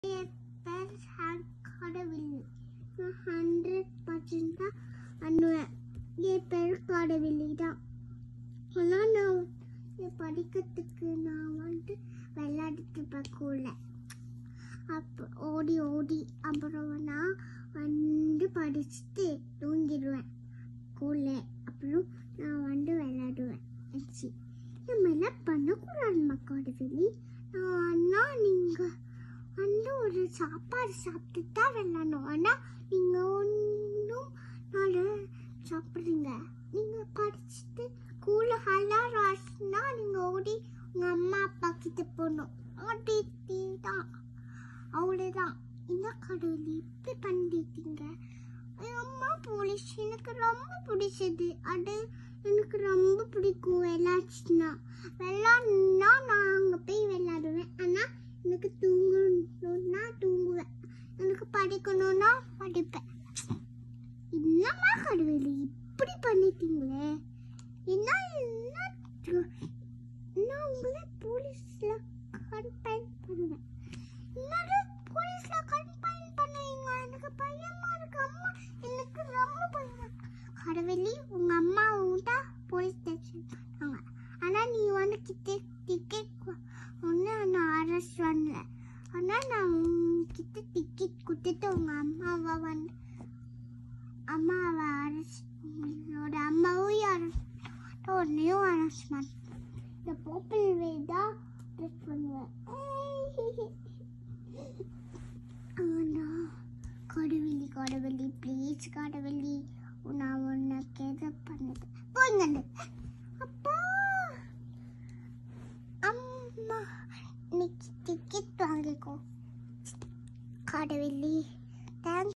என் பேர் ஹேங் கடவில்லை நான் hundred percent தான் பண்ணுவேன் என் பேர் கடவில்லை தான் ஆனால் நான் வந்து படிக்கிறதுக்கு நான் வந்து விளையாடிட்டு இருப்பேன் கூட அப்போ ஓடி ஓடி அப்புறம் நான் வந்து படிச்சுட்டு தூங்கிடுவேன் ஸ்கூலில் அப்புறம் நான் வந்து விளையாடுவேன் ஆச்சு நம்ம எல்லாம் பண்ணக்கூடாது மக்களோட வெளி ஆனால் நீங்கள் வந்து ஒரு சாப்பாடு சாப்பிட்டு தான் விளையாடணும் ஆனால் நீங்கள் ஒன்றும் நாலு சாப்பிட்றீங்க நீங்கள் படிச்சுட்டு ஸ்கூலில் ஹலார் ஆச்சுன்னா நீங்கள் ஓடி உங்கள் அம்மா அப்பா கிட்ட போகணும் அப்படி தான் அவ்வளோதான் என்ன கடவுள் இப்படி பண்ணிட்டீங்க என் அம்மா போலீஸ் எனக்கு ரொம்ப பிடிச்சது அது எனக்கு ரொம்ப பிடிக்கும் விளையாடுச்சுன்னா விளையாடுனா நான் அங்கே போய் விளையாடுவேன் ஆனால் எனக்கு தூங்கணும்னா தூங்குவேன் எனக்கு படிக்கணும்னா படிப்பேன் என்னம்மா கடவுள் இப்படி பண்ணிட்டீங்களே என்ன என்ன நான் உங்களை போலீஸில் கம்பைன் பண்ணுவேன் என்னது போலீஸ்ல கம்பைன் பண்ணுவீங்க எனக்கு பயமா இருக்கு அம்மா எனக்கு ரொம்ப பயமா இருக்கு. கடவுளே உங்க அம்மா விட்டா போலீஸ் ஸ்டேஷன் பண்ணாங்க ஆனா நீ வந்து கிட்ட டிக்கெட் ஒன்று நான் அரெஸ்ட் பண்ணல ஆனா நான் உங்ககிட்ட டிக்கெட் கொடுத்துட்டு உங்க அம்மாவை வந்து அம்மாவை அரெஸ்ட் உங்களோட அம்மாவும் அரெஸ்ட் உன்னையும் அரெஸ்ட் பண்ண இந்த போப்பிள் வே தான் அரெஸ்ட் பண்ணுவேன் ஆனா கடவுளி கடவுளி ப்ளீஸ் கடவுளி நான் உனக்கு எதை பண்ணது போங்க அப்பா அம்மா இன்னைக்கு டிக்கெட் வாங்கிக்கோ கடவுளி தேங்க்ஸ்